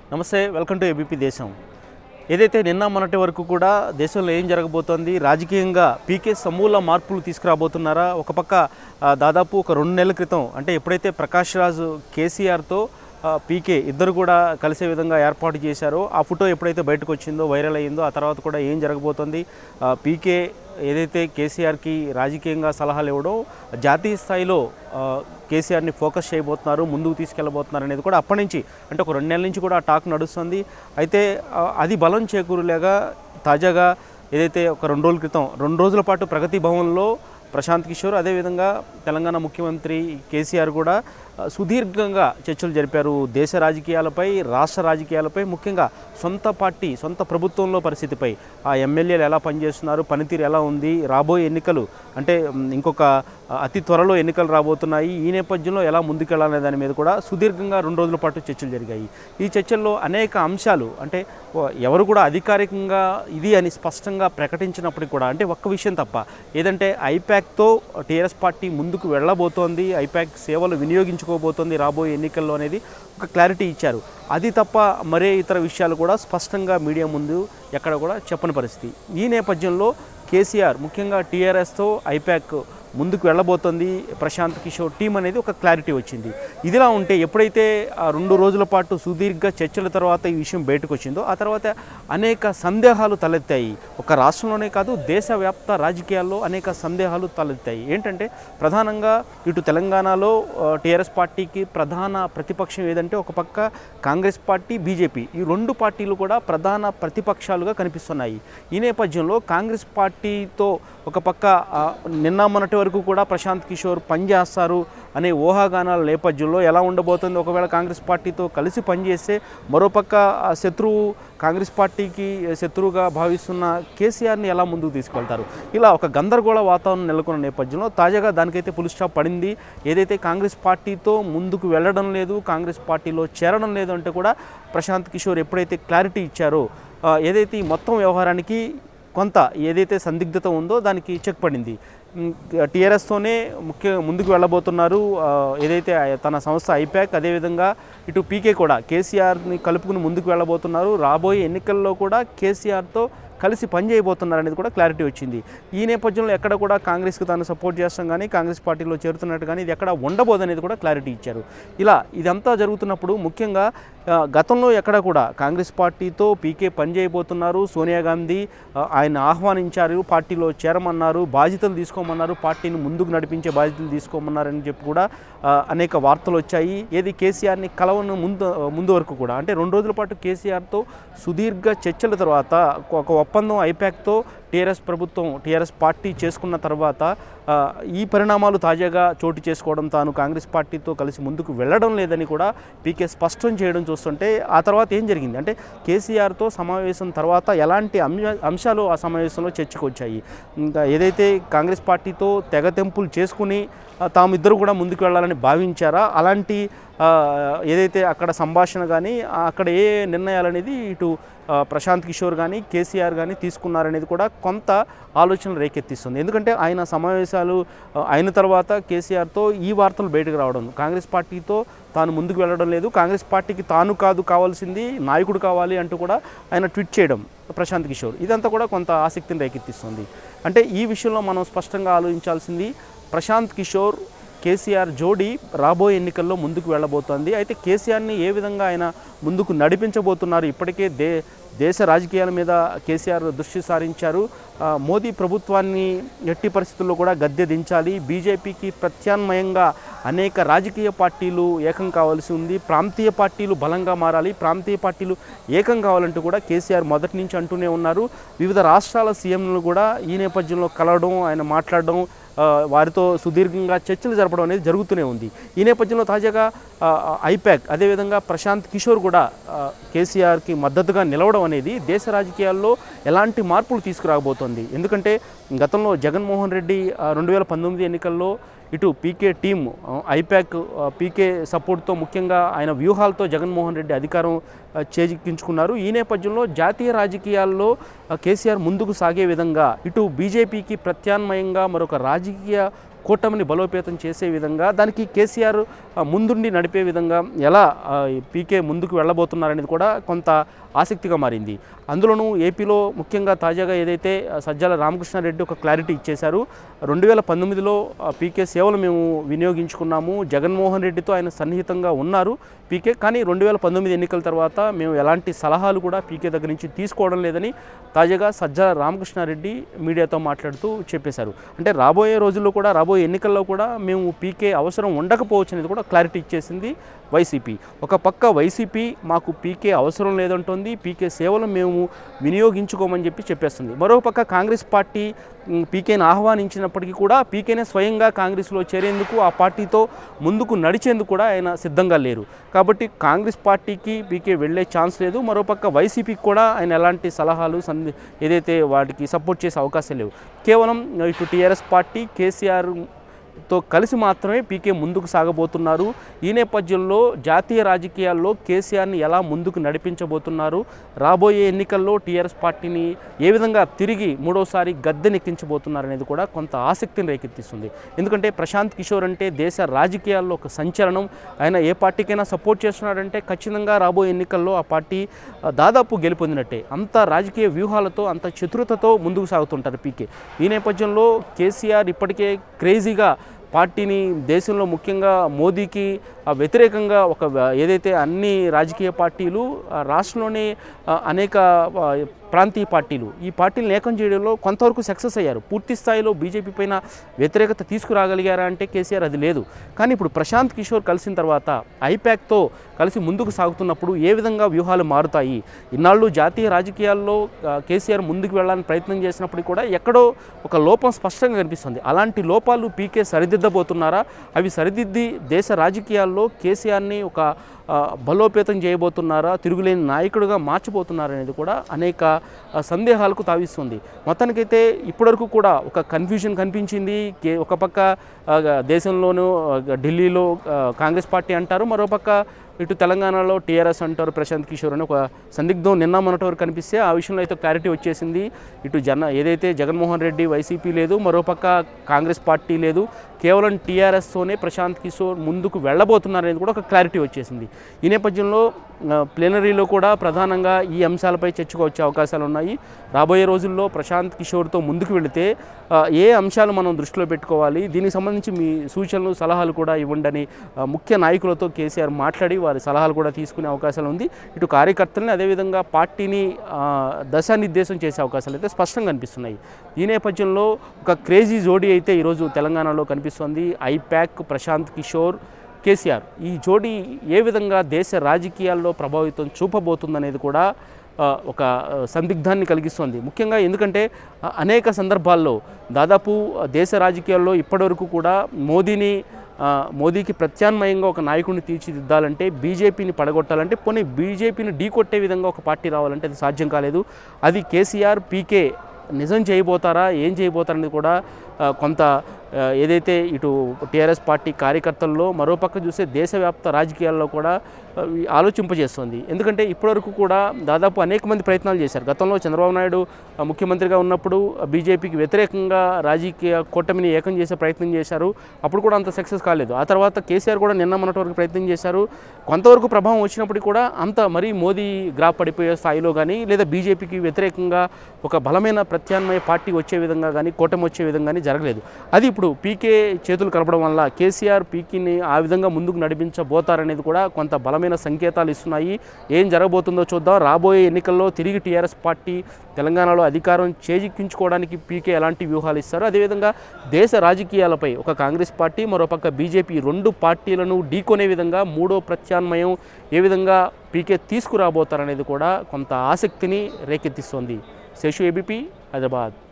నమస్తే welcome to ABP దేశం ఏదైతే నిన్న మొన్నటి వరకు కూడా దేశంలో ఏం జరగబోతోంది రాజకీయంగా పీకే సమూల మార్పులు తీసుకురాబోతున్నారా ఒక పక్క ఆ, దాదాపు ఒక రెండు నెలల క్రితం అంటే ఎప్పుడైతే ప్రకాష్ రాజు కేసీఆర్తో ఆ, పీకే ఇద్దరు కూడా కలిసే విధంగా ఏర్పాటు చేశారో ఆ ఫోటో ఎప్పుడైతే బయటకు వచ్చిందో వైరల్ అయ్యిందో ఆ తర్వాత కూడా ఏం జరగబోతోంది ఆ, పీకే ఏదైతే కేసీఆర్కి రాజకీయంగా సలహాలు ఇవ్వడం జాతీయ స్థాయిలో ఆ, కేసీఆర్ని ఫోకస్ చేయబోతున్నారు ముందుకు తీసుకెళ్ళబోతున్నారు అనేది కూడా అప్పటి నుంచి అంటే ఒక రెండు నెలల నుంచి కూడా ఆ టాక్ నడుస్తుంది అయితే ఆ, అది బలం చేకూరులేగా తాజాగా ఏదైతే ఒక రెండు రోజుల క్రితం రెండు రోజుల పాటు ప్రగతి భవన్లో ప్రశాంత్ కిషోర్ అదేవిధంగా తెలంగాణ ముఖ్యమంత్రి కేసీఆర్ కూడా ఆ, సుదీర్ఘంగా చర్చలు జరిపారు దేశ రాజకీయాలపై రాష్ట్ర రాజకీయాలపై ముఖ్యంగా సొంత పార్టీ సొంత ప్రభుత్వంలో పరిస్థితిపై ఆ ఎమ్మెల్యేలు ఎలా పనిచేస్తున్నారు పనితీరు ఎలా ఉంది రాబోయే ఎన్నికలు అంటే మ్, ఇంకొక ఆ, అతి త్వరలో ఎన్నికలు రాబోతున్నాయి ఈ నేపథ్యంలో ఎలా ముందుకెళ్లాలనే దాని మీద కూడా సుదీర్ఘంగా రెండు రోజుల పాటు చర్చలు జరిగాయి ఈ చర్చల్లో అనేక అంశాలు అంటే ఓ, ఎవరు కూడా అధికారికంగా ఇది అని స్పష్టంగా ప్రకటించినప్పటికీ కూడా అంటే ఒక్క విషయం తప్ప ఏదంటే ఐప్యాక్తో టీఆర్ఎస్ పార్టీ ముందుకు వెళ్ళబోతోంది ఐప్యాక్ సేవలు వినియోగించుకోబోతోంది రాబోయే ఎన్నికల్లో అనేది ఒక క్లారిటీ ఇచ్చారు అది తప్ప మరే ఇతర విషయాలు కూడా స్పష్టంగా మీడియా ముందు ఎక్కడ కూడా చెప్పని పరిస్థితి ఈ నేపథ్యంలో కేసీఆర్ ముఖ్యంగా టీఆర్ఎస్తో ఐప్యాక్ ముందుకు వెళ్ళబోతోంది ప్రశాంత్ కిషోర్ టీం అనేది ఒక క్లారిటీ వచ్చింది ఇదిలా ఉంటే ఎప్పుడైతే ఆ రెండు రోజుల పాటు సుదీర్ఘ చర్చల తర్వాత ఈ విషయం బయటకు వచ్చిందో ఆ తర్వాత అనేక సందేహాలు తలెత్తాయి ఒక రాష్ట్రంలోనే కాదు దేశవ్యాప్త రాజకీయాల్లో అనేక సందేహాలు తలెత్తాయి ఏంటంటే ప్రధానంగా ఇటు తెలంగాణలో టీఆర్ఎస్ పార్టీకి ప్రధాన ప్రతిపక్షం ఏదంటే ఒక పక్క కాంగ్రెస్ పార్టీ బీజేపీ ఈ రెండు పార్టీలు కూడా ప్రధాన ప్రతిపక్షాలుగా కనిపిస్తున్నాయి ఈ నేపథ్యంలో కాంగ్రెస్ పార్టీతో ఒక పక్క ఆ, నిన్న మొన్నటి వరకు కూడా ప్రశాంత్ కిషోర్ పనిచేస్తారు అనే ఊహాగానాల నేపథ్యంలో ఎలా ఉండబోతుంది ఒకవేళ కాంగ్రెస్ పార్టీతో కలిసి పనిచేస్తే మరోపక్క ఆ శత్రువు కాంగ్రెస్ పార్టీకి శత్రువుగా భావిస్తున్న కేసీఆర్ని ఎలా ముందుకు తీసుకెళ్తారు ఇలా ఒక గందరగోళ వాతావరణం నెలకొన్న నేపథ్యంలో తాజాగా దానికైతే పులి స్టాప్ పడింది ఏదైతే కాంగ్రెస్ పార్టీతో ముందుకు వెళ్ళడం లేదు కాంగ్రెస్ పార్టీలో చేరడం లేదు అంటే కూడా ప్రశాంత్ కిషోర్ ఎప్పుడైతే క్లారిటీ ఇచ్చారో ఆ, ఏదైతే ఈ మొత్తం వ్యవహారానికి కొంత ఏదైతే సందిగ్ధత ఉందో దానికి చెక్ పడింది టీఆర్ఎస్తోనే ముఖ్య ముందుకు వెళ్ళబోతున్నారు ఆ, ఏదైతే ఆ- తన సంస్థ ఐప్యాక్ అదేవిధంగా ఇటు పీకే కూడా కేసీఆర్ని కలుపుకుని ముందుకు వెళ్ళబోతున్నారు రాబోయే ఎన్నికల్లో కూడా కేసీఆర్తో కలిసి పనిచేయబోతున్నారు అనేది కూడా క్లారిటీ వచ్చింది ఈ నేపథ్యంలో ఎక్కడ కూడా కాంగ్రెస్కి తాను సపోర్ట్ చేస్తాం కానీ కాంగ్రెస్ పార్టీలో చేరుతున్నట్టు కానీ ఇది ఎక్కడ ఉండబోదనేది కూడా క్లారిటీ ఇచ్చారు ఇలా ఇదంతా జరుగుతున్నప్పుడు ముఖ్యంగా ఆ, గతంలో ఎక్కడ కూడా కాంగ్రెస్ పార్టీతో పీకే పనిచేయబోతున్నారు సోనియా గాంధీ ఆ, ఆయన ఆహ్వానించారు పార్టీలో చేరమన్నారు బాధ్యతలు తీసుకోమన్నారు పార్టీని ముందుకు నడిపించే బాధ్యతలు తీసుకోమన్నారని చెప్పి కూడా ఆ, అనేక వార్తలు వచ్చాయి ఏది కేసీఆర్ని కలవను ముందు ముందు వరకు కూడా అంటే రెండు రోజుల పాటు కేసీఆర్తో సుదీర్ఘ చర్చల తర్వాత ఒక ఒప్పందం ఐపాక్తో టీఆర్ఎస్ ప్రభుత్వం టీఆర్ఎస్ పార్టీ చేసుకున్న తర్వాత ఆ, ఈ పరిణామాలు తాజాగా చోటు చేసుకోవడం తాను కాంగ్రెస్ పార్టీతో కలిసి ముందుకు వెళ్ళడం లేదని కూడా పీకే స్పష్టం చేయడం చూస్తుంటే ఆ తర్వాత ఏం జరిగింది అంటే కేసీఆర్తో సమావేశం తర్వాత ఎలాంటి అంశ అంశాలు ఆ సమావేశంలో చర్చకు వచ్చాయి ఇంకా ఏదైతే కాంగ్రెస్ పార్టీతో తెగతెంపులు చేసుకుని ఆ, తామిద్దరు కూడా ముందుకు వెళ్ళాలని భావించారా అలాంటి ఆ, ఏదైతే అక్కడ సంభాషణ కానీ అక్కడ ఏ నిర్ణయాలు అనేది ఇటు ఆ, ప్రశాంత్ కిషోర్ కానీ కేసీఆర్ కానీ తీసుకున్నారనేది కూడా కొంత ఆలోచనలు రేకెత్తిస్తుంది ఎందుకంటే ఆయన సమావేశాలు ఆ, అయిన తర్వాత కేసీఆర్తో ఈ వార్తలు బయటకు రావడం కాంగ్రెస్ పార్టీతో తాను ముందుకు వెళ్ళడం లేదు కాంగ్రెస్ పార్టీకి తాను కాదు కావాల్సింది నాయకుడు కావాలి అంటూ కూడా ఆయన ట్వీట్ చేయడం ప్రశాంత్ కిషోర్ ఇదంతా కూడా కొంత ఆసక్తిని రేకెత్తిస్తుంది అంటే ఈ విషయంలో మనం స్పష్టంగా ఆలోచించాల్సింది ప్రశాంత్ కిషోర్ కేసీఆర్ జోడీ రాబోయే ఎన్నికల్లో ముందుకు వెళ్ళబోతోంది అయితే కేసీఆర్ని ఏ విధంగా ఆయన ముందుకు నడిపించబోతున్నారు ఇప్పటికే దే దేశ రాజకీయాల మీద కేసీఆర్ దృష్టి సారించారు ఆ, మోదీ ప్రభుత్వాన్ని ఎట్టి పరిస్థితుల్లో కూడా గద్దె దించాలి బీజేపీకి ప్రత్యామ్నాయంగా అనేక రాజకీయ పార్టీలు ఏకం కావాల్సి ఉంది ప్రాంతీయ పార్టీలు బలంగా మారాలి ప్రాంతీయ పార్టీలు ఏకం కావాలంటూ కూడా కేసీఆర్ మొదటి నుంచి అంటూనే ఉన్నారు వివిధ రాష్ట్రాల సీఎంలు కూడా ఈ నేపథ్యంలో కలవడం ఆయన మాట్లాడడం ఆ, వారితో సుదీర్ఘంగా చర్చలు జరపడం అనేది జరుగుతూనే ఉంది ఈ నేపథ్యంలో తాజాగా ఆ, ఐపాక్ అదేవిధంగా ప్రశాంత్ కిషోర్ కూడా ఆ, కేసీఆర్కి మద్దతుగా నిలవడం అనేది దేశ రాజకీయాల్లో ఎలాంటి మార్పులు తీసుకురాబోతోంది ఎందుకంటే గతంలో జగన్మోహన్ రెడ్డి రెండు వేల పంతొమ్మిది ఎన్నికల్లో ఇటు పీకే టీం ఆ, ఐపాక్ ఆ, పీకే సపోర్ట్తో ముఖ్యంగా ఆయన వ్యూహాలతో జగన్మోహన్ రెడ్డి అధికారం ఆ, చేజిక్కించుకున్నారు ఈ నేపథ్యంలో జాతీయ రాజకీయాల్లో ఆ, కేసీఆర్ ముందుకు సాగే విధంగా ఇటు బీజేపీకి ప్రత్యామ్నాయంగా మరొక రాజకీయ కూటమిని బలోపేతం చేసే విధంగా దానికి కేసీఆర్ ఆ, ముందుండి నడిపే విధంగా ఎలా ఆ, ఈ పీకే ముందుకు వెళ్ళబోతున్నారనేది కూడా కొంత ఆసక్తిగా మారింది అందులోనూ ఏపీలో ముఖ్యంగా తాజాగా ఏదైతే ఆ, సజ్జల రామకృష్ణారెడ్డి ఒక క్లారిటీ ఇచ్చేశారు రెండు వేల పంతొమ్మిదిలో ఆ, పీకే సేవలు మేము వినియోగించుకున్నాము జగన్మోహన్ రెడ్డితో ఆయన సన్నిహితంగా ఉన్నారు పీకే కానీ రెండు వేల పంతొమ్మిది ఎన్నికల తర్వాత మేము ఎలాంటి సలహాలు కూడా పీకే దగ్గర నుంచి తీసుకోవడం లేదని తాజాగా సజ్జల రామకృష్ణారెడ్డి మీడియాతో మాట్లాడుతూ చెప్పేశారు అంటే రాబోయే రోజుల్లో కూడా రాబోయే ఎన్నికల్లో కూడా మేము పీకే అవసరం ఉండకపోవచ్చు అనేది కూడా క్లారిటీ ఇచ్చేసింది వైసీపీ ఒక పక్క వైసీపీ మాకు పీకే అవసరం లేదంటోంది పీకే సేవలు మేము వినియోగించుకోమని చెప్పి చెప్పేస్తుంది మరోపక్క కాంగ్రెస్ పార్టీ మ్, పీకేని ఆహ్వానించినప్పటికీ కూడా పీకేనే స్వయంగా కాంగ్రెస్లో చేరేందుకు ఆ పార్టీతో ముందుకు నడిచేందుకు కూడా ఆయన సిద్ధంగా లేరు కాబట్టి కాంగ్రెస్ పార్టీకి పీకే వెళ్ళే ఛాన్స్ లేదు మరోపక్క వైసీపీకి కూడా ఆయన ఎలాంటి సలహాలు సంది ఏదైతే వాటికి సపోర్ట్ చేసే అవకాశం లేవు కేవలం ఇటు టీఆర్ఎస్ పార్టీ కేసీఆర్ తో కలిసి మాత్రమే పీకే ముందుకు సాగబోతున్నారు ఈ నేపథ్యంలో జాతీయ రాజకీయాల్లో కేసీఆర్ని ఎలా ముందుకు నడిపించబోతున్నారు రాబోయే ఎన్నికల్లో టీఆర్ఎస్ పార్టీని ఏ విధంగా తిరిగి మూడోసారి గద్దెనెక్కించబోతున్నారు అనేది కూడా కొంత ఆసక్తిని రేకెత్తిస్తుంది ఎందుకంటే ప్రశాంత్ కిషోర్ అంటే దేశ రాజకీయాల్లో ఒక సంచలనం ఆయన ఏ పార్టీకైనా సపోర్ట్ చేస్తున్నాడంటే ఖచ్చితంగా రాబోయే ఎన్నికల్లో ఆ పార్టీ ఆ, దాదాపు గెలుపొందినట్టే అంత రాజకీయ వ్యూహాలతో అంత చతురతతో ముందుకు సాగుతుంటారు పీకే ఈ నేపథ్యంలో కేసీఆర్ ఇప్పటికే క్రేజీగా పార్టీని దేశంలో ముఖ్యంగా మోదీకి ఆ, వ్యతిరేకంగా ఒక వ- ఏదైతే అన్ని రాజకీయ పార్టీలు ఆ, రాష్ట్రంలోనే ఆ, అనేక ఆ, ప్రాంతీయ పార్టీలు ఈ పార్టీలను ఏకం చేయడంలో కొంతవరకు సక్సెస్ అయ్యారు పూర్తి స్థాయిలో బీజేపీ పైన వ్యతిరేకత తీసుకురాగలిగారా అంటే కేసీఆర్ అది లేదు కానీ ఇప్పుడు ప్రశాంత్ కిషోర్ కలిసిన తర్వాత ఐపాక్తో కలిసి ముందుకు సాగుతున్నప్పుడు ఏ విధంగా వ్యూహాలు మారుతాయి ఇన్నాళ్ళు జాతీయ రాజకీయాల్లో ఆ, కేసీఆర్ ముందుకు వెళ్ళాలని ప్రయత్నం చేసినప్పుడు కూడా ఎక్కడో ఒక లోపం స్పష్టంగా కనిపిస్తుంది అలాంటి లోపాలు పీకే సరిదిద్దబోతున్నారా అవి సరిదిద్ది దేశ రాజకీయాల్లో కేసీఆర్ని ఒక ఆ, బలోపేతం చేయబోతున్నారా తిరుగులేని నాయకుడిగా మార్చబోతున్నారా అనేది కూడా అనేక ఆ, సందేహాలకు తావిస్తుంది మొత్తానికైతే ఇప్పటివరకు కూడా ఒక కన్ఫ్యూజన్ కనిపించింది కే ఒక పక్క ఆ, దేశంలోనూ ఆ, ఢిల్లీలో ఆ, కాంగ్రెస్ పార్టీ అంటారు మరోపక్క ఇటు తెలంగాణలో టీఆర్ఎస్ అంటారు ప్రశాంత్ కిషోర్ అని ఒక సందిగ్ధం నిన్న మొన్నటి వరకు కనిపిస్తే ఆ విషయంలో అయితే క్లారిటీ వచ్చేసింది ఇటు జన ఏదైతే జగన్మోహన్ రెడ్డి వైసీపీ లేదు మరోపక్క కాంగ్రెస్ పార్టీ లేదు కేవలం టీఆర్ఎస్తోనే ప్రశాంత్ కిషోర్ ముందుకు వెళ్ళబోతున్నారనేది కూడా ఒక క్లారిటీ వచ్చేసింది ఈ నేపథ్యంలో ఆ, ప్లీనరీలో కూడా ప్రధానంగా ఈ అంశాలపై చర్చకు వచ్చే అవకాశాలు ఉన్నాయి రాబోయే రోజుల్లో ప్రశాంత్ కిషోర్తో ముందుకు వెళితే ఆ, ఏ అంశాలు మనం దృష్టిలో పెట్టుకోవాలి దీనికి సంబంధించి మీ సూచనలు సలహాలు కూడా ఇవ్వండి అని ఆ, ముఖ్య నాయకులతో కేసీఆర్ మాట్లాడి వారి సలహాలు కూడా తీసుకునే అవకాశాలు ఉంది ఇటు కార్యకర్తలని అదేవిధంగా పార్టీని ఆ, దశానిర్దేశం చేసే అవకాశాలు అయితే స్పష్టంగా కనిపిస్తున్నాయి ఈ నేపథ్యంలో ఒక క్రేజీ జోడీ అయితే ఈరోజు తెలంగాణలో కనిపిస్తోంది ఐప్యాక్ ప్రశాంత్ కిషోర్ కేసీఆర్ ఈ జోడీ ఏ విధంగా దేశ రాజకీయాల్లో ప్రభావితం చూపబోతుందనేది కూడా ఆ, ఒక ఆ, సందిగ్ధాన్ని కలిగిస్తోంది ముఖ్యంగా ఎందుకంటే ఆ, అనేక సందర్భాల్లో దాదాపు ఆ, దేశ రాజకీయాల్లో ఇప్పటివరకు కూడా మోదీని ఆ, మోదీకి ప్రత్యామ్నాయంగా ఒక నాయకుడిని తీర్చిదిద్దాలంటే బీజేపీని పడగొట్టాలంటే పోనీ బీజేపీని ఢీకొట్టే విధంగా ఒక పార్టీ రావాలంటే అది సాధ్యం కాలేదు అది కేసీఆర్ పీకే నిజం చేయబోతారా ఏం చేయబోతారనేది కూడా ఆ, కొంత ఆ, ఏదైతే ఇటు టీఆర్ఎస్ పార్టీ కార్యకర్తల్లో మరోపక్క చూస్తే దేశవ్యాప్త రాజకీయాల్లో కూడా ఆ, ఈ ఆలోచింపజేస్తుంది ఎందుకంటే ఇప్పటివరకు కూడా దాదాపు అనేక మంది ప్రయత్నాలు చేశారు గతంలో చంద్రబాబు నాయుడు ఆ, ముఖ్యమంత్రిగా ఉన్నప్పుడు బీజేపీకి వ్యతిరేకంగా రాజకీయ కూటమిని ఏకం చేసే ప్రయత్నం చేశారు అప్పుడు కూడా అంత సక్సెస్ కాలేదు ఆ తర్వాత కేసీఆర్ కూడా నిన్న మొన్నటి వరకు ప్రయత్నం చేశారు కొంతవరకు ప్రభావం వచ్చినప్పటికీ కూడా అంత మరీ మోదీ గ్రాఫ్ పడిపోయే స్థాయిలో కానీ లేదా బీజేపీకి వ్యతిరేకంగా ఒక బలమైన ప్రత్యామ్నాయ పార్టీ వచ్చే విధంగా కానీ కూటమి వచ్చే విధంగా కానీ జరగలేదు అది ఇప్పుడు పీకే చేతులు కలపడం వల్ల కేసీఆర్ పీకేని ఆ విధంగా ముందుకు నడిపించబోతారనేది కూడా కొంత బలమైన సంకేతాలు ఇస్తున్నాయి ఏం జరగబోతుందో చూద్దాం రాబోయే ఎన్నికల్లో తిరిగి టీఆర్ఎస్ పార్టీ తెలంగాణలో అధికారం చేజిక్కించుకోవడానికి పీకే ఎలాంటి వ్యూహాలు ఇస్తారో అదేవిధంగా దేశ రాజకీయాలపై ఒక కాంగ్రెస్ పార్టీ మరోపక్క బీజేపీ రెండు పార్టీలను ఢీకొనే విధంగా మూడో ప్రత్యామ్నాయం ఏ విధంగా పీకే తీసుకురాబోతారనేది కూడా కొంత ఆసక్తిని రేకెత్తిస్తోంది శేషు ఏబీపీ హైదరాబాద్